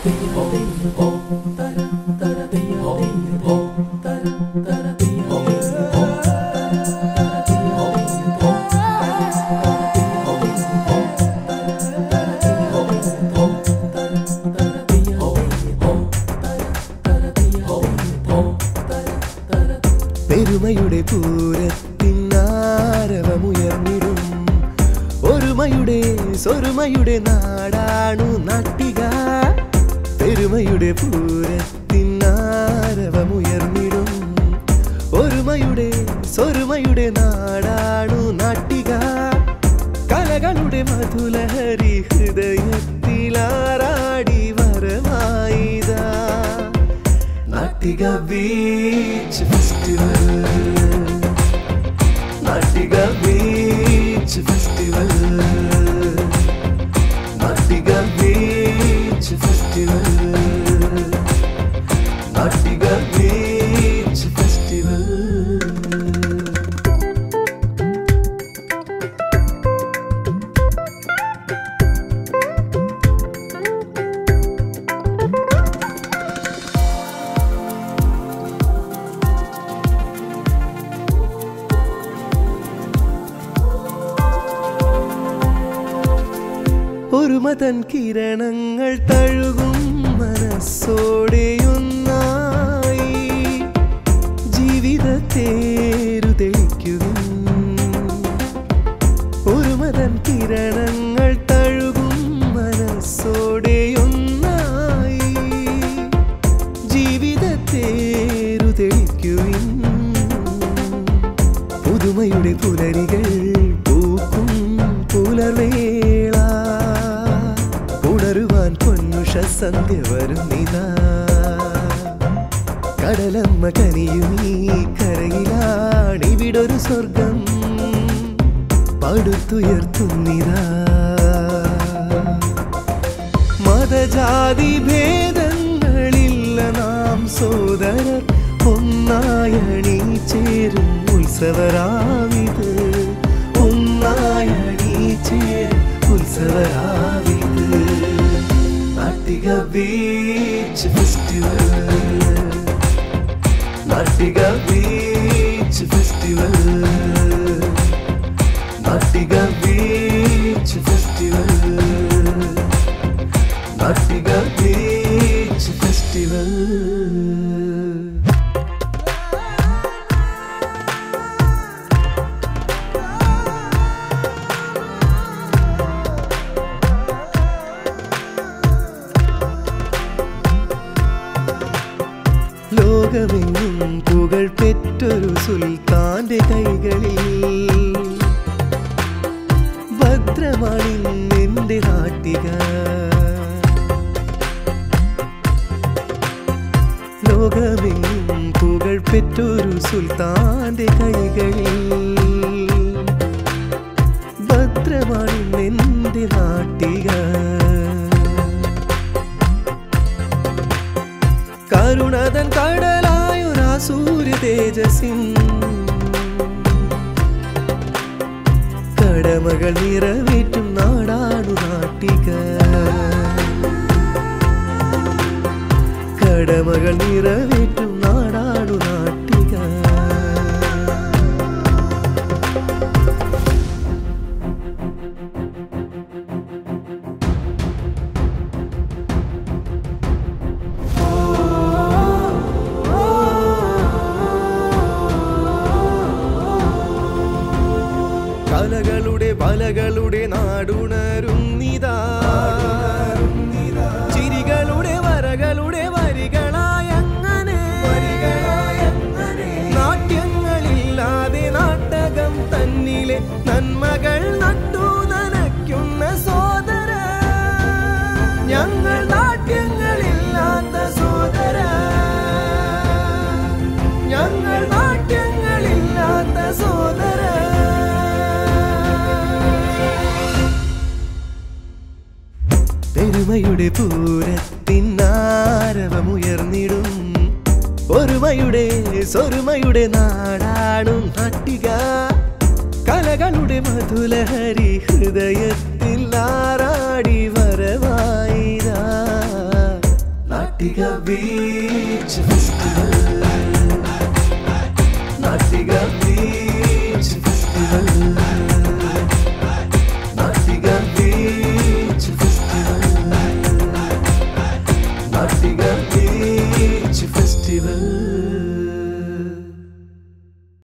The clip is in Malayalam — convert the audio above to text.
പെരുമയുടെ പൂരത്തിനാരവമുയർന്നിടും ഒരുമയുടെ സ്വരുമയുടെ നാടാണു നാട്ടിക പെരുമയുടെ പൂരത്തിനാരവമുയർന്നിടും ഒരുമയുടെ സ്വരുമയുടെ നാടാണു നാട്ടിക കലകളുടെ മധുലഹരി ഹൃദയത്തിലാറാടി വരമായിതാ Nattika beach festival Nattika beach festival Nattika beach festival Nattika beach festival ഒരു മതൻ കിരണങ്ങൾ തഴുകും മനസ്സോടെയൊന്നായി ജീവിതത്തേരു തെളിക്കുവിൻ ഒരു മതൻ കിരണങ്ങൾ തഴുകും മനസ്സോടെയൊന്നായി ജീവിതത്തേരു തെളിക്കുവിൻ പുതുമയുടെ പുലരികൾ പൂക്കും പുലർവേള ഉണരുവാൻ പൊന്നുഷ സന്ധ്യ വരുന്നിതാ കടലമ്മ കനിയുമീ കരയിലാണിവിടൊരു സ്വർഗം പടുത്തുയർത്തുന്നിതാ മതജാതി ഭേദങ്ങളില്ല നാം സോദരർ ഒന്നായണി ചേരും ഉത്സവരാവിത് ഒന്നായണി ചേരും ഉത്സവരാവിത് Nattika beach festival Nattika beach festival Nattika beach festival Nattika beach festival ലോകമെങ്ങും പുകൾ പെറ്റൊരു സുൽത്താന്റെ കൈകളിൽ ഭദ്രമാണിന്നെന്റെ നാട്ടിക ലോകമെങ്ങും പുകൾ പെറ്റൊരു സുൽത്താന്റെ കൈകളിൽ ഭദ്രമാണിന്നെന്റെ നാട്ടിക കരുണതൻ കടലായൊരാ സൂര്യ തേജസിൻ കടമകൾ നിറവേറ്റും നാടാണു നാട്ടിക കടമകൾ നിറവേറ്റും നാടാണു നാട്ടിക കലകളുടെ വലകളുടെ നാടുണരുന്നിതാ ചിരികളുടെ വരകളുടെ വരികളായങ്ങനെ നാട്യങ്ങളില്ലാതെ നാട്ടകം തന്നിലെ നന്മകൾ നട്ടു നനയ്ക്കുന്ന സോദര ഞങ്ങൾ നാട്യങ്ങളില്ലാത്ത സോദര ഞങ്ങൾ നാട്യങ്ങളില്ലാത്ത സോദര പെരുമയുടെ പൂരത്തിനാരവമുയർന്നിടും ഒരുമയുടെ സ്വരുമയുടെ നാടാണും നാട്ടിക കലകളുടെ മധുലഹരി ഹൃദയത്തിൽ ആറാടി വരവായിരാ Nattika beach festival Nattika beach